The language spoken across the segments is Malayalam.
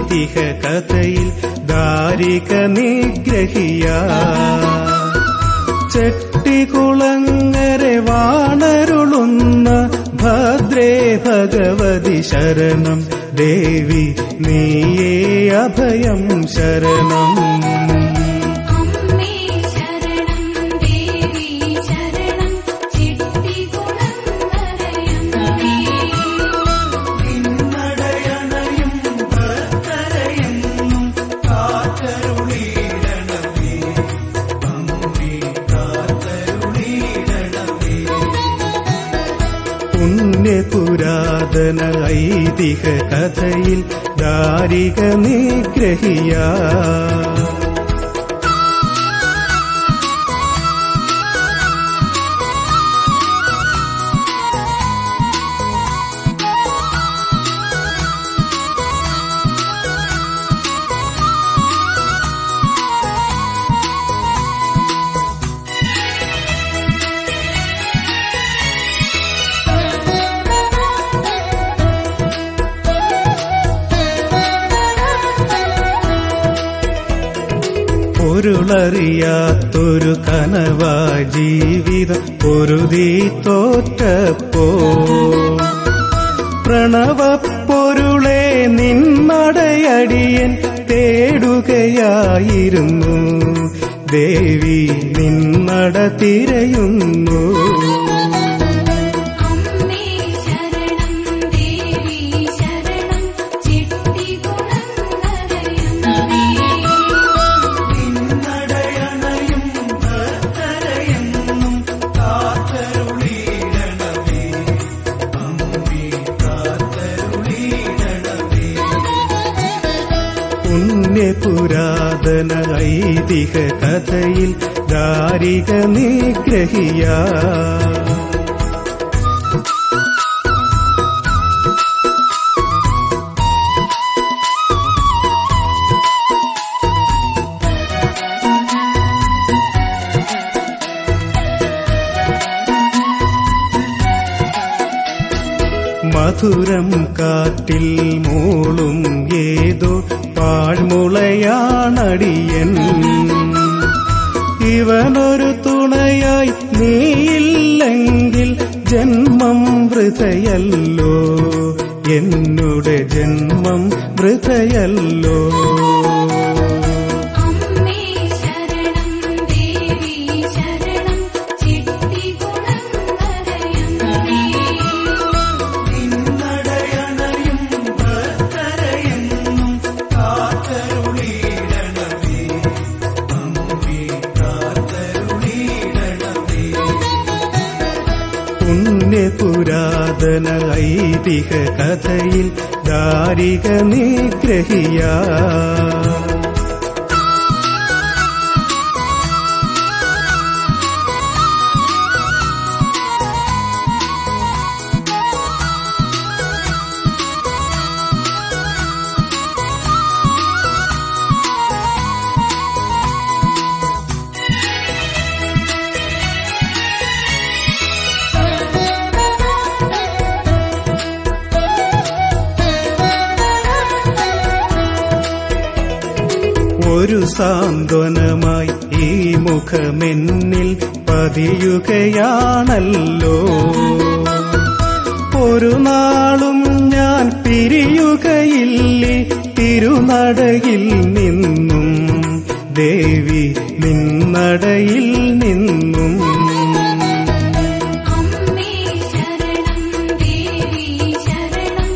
ഐതിഹ കഥയിൽ ദാരിക നിഗ്രഹിയ ചെട്ടികുളങ്ങരെ വാണരുളുന്ന ഭദ്രേ ഭഗവതി ശരണം ദേവി നീയേ അഭയം ശരണം അമ്മേ ശരണം ദേവി ശരണം ചിട്ടികുളങ്ങരയമ്മേ നിന്നടയണയും ഭക്തരയെന്നും കാത്തരുളീരണമേ അമ്മേ കാത്തരുളീരണമേ പുണ്യപുരാതന ഐതിഹ കഥയിൽ ദാരിക നിഗ്രഹിയ പൊരുളറിയാത്തൊരു കനവാ ജീവിതം പൊരുതി തോറ്റപ്പോ പ്രണവപ്പൊരുളെ നിന്നടയടിയൻ തേടുകയായിരുന്നു ദേവി നിന്നട തിരയുന്നു അമ്മേ ശരണം ദേവി ശരണം ചിട്ടികുളങ്ങരയമ്മേ നിന്നടയണയും ഭക്തരയെന്നും കാത്തരുളീരണമേ അമ്മേ കാത്തരുളീരണമേ പുണ്യപുരാതന ഐതിഹ കഥയിൽ ദാരിക നിഗ്രഹിയ മധുരം കാറ്റിൽ മൂളും ഏതോ പാഴ്മുളയാണടിയൻ ഇവനൊരു തുണയായി നീയില്ലെങ്കിൽ ജന്മം വൃതയല്ലോ എന്നുടെ ജന്മം വൃതയല്ലോ അമ്മേ ശരണം ദേവി ശരണം ചിട്ടികുളങ്ങരയമ്മേ നിന്നടയണയും ഭക്തരയെന്നും കാത്തരുളീരണമേ അമ്മേ കാത്തരുളീരണമേ പുണ്യപുരാതന ഐതിഹ കഥയിൽ ദാരിക നിഗ്രഹിയ ഒരു സാന്ത്വനമായി ഈ മുഖമെന്നിൽ പതിയുകയാണല്ലോ ഒരു നാളും ഞാൻ പിരിയുകയില്ലേ തിരുനടയിൽ നിന്നും ദേവി നിന്നടയിൽ നിന്നും അമ്മേ ശരണം ദേവി ശരണം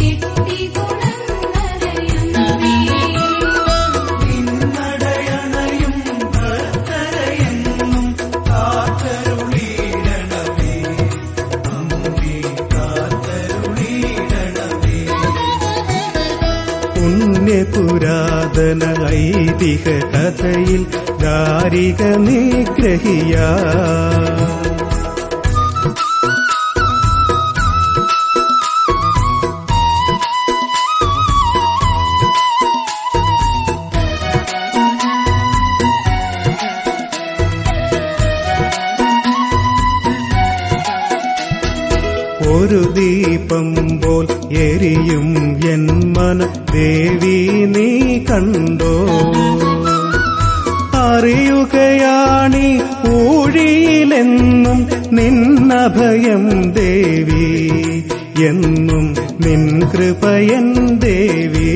ചിട്ടികുളങ്ങരയമ്മേ നിന്നടയണയും ഭക്തരയെന്നും കാത്തരുളീരണമേ അമ്മേ കാത്തരുളീരണമേ പുണ്യപുരാതന ഐതിഹ കഥയിൽ ദാരിക നിഗ്രഹിയ ഒരു ദീപം പോൽ എരിയും എൻ മന ദേവി നീ കണ്ടോ അറിയുകയാണി ഊഴിയിലെന്നും നിന്നഭയം ദേവി എന്നും നിൻ കൃപയൻ ദേവി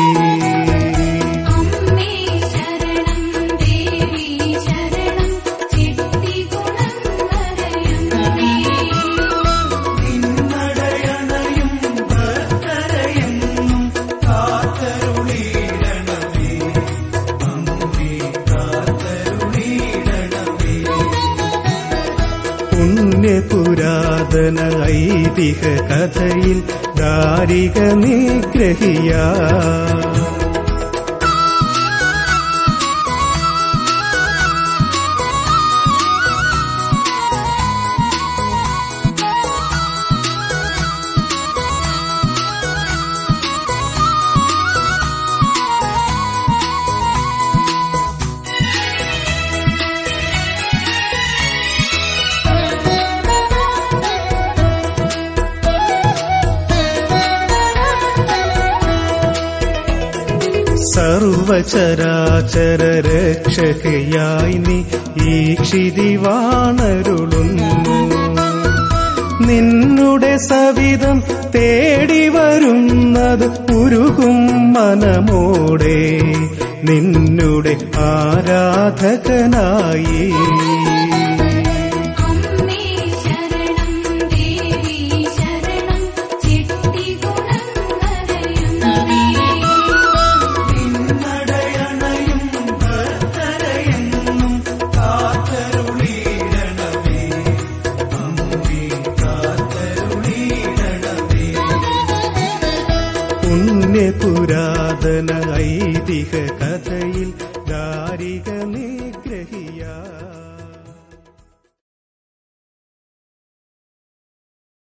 അമ്മേ ശരണം ദേവി ശരണം ചിട്ടിഗുണം വരയമ്മേ നിന്നടയണയും ഭക്തരയെന്നും കാത്തരുളീടണമേ അമ്മേ കാത്തരുളീടണമേ പുണ്യപുരാതന ഐതിഹ കഥയിൽ ദാരിക നിഗ്രഹിയാ സർവചരാചര രക്ഷകയായി നീ ഈ ക്ഷിതിവാണരുളുന്നു നിന്നുടെ സവിധം തേടി വരുന്നത് ഉരുകും മനമോടെ നിന്നുടെ ആരാധകനായി അമ്മേ ശരണം ദേവി ശരണം ചിട്ടിഗുണം വരയമ്മേ നിന്നടയണയും ഭക്തരയെന്നും കാത്തരുളീടണമേ അമ്മേ കാത്തരുളീടണമേ പുണ്യപുരാതന ഐതിഹ കഥയിൽ ദാരിക നിഗ്രഹിയാ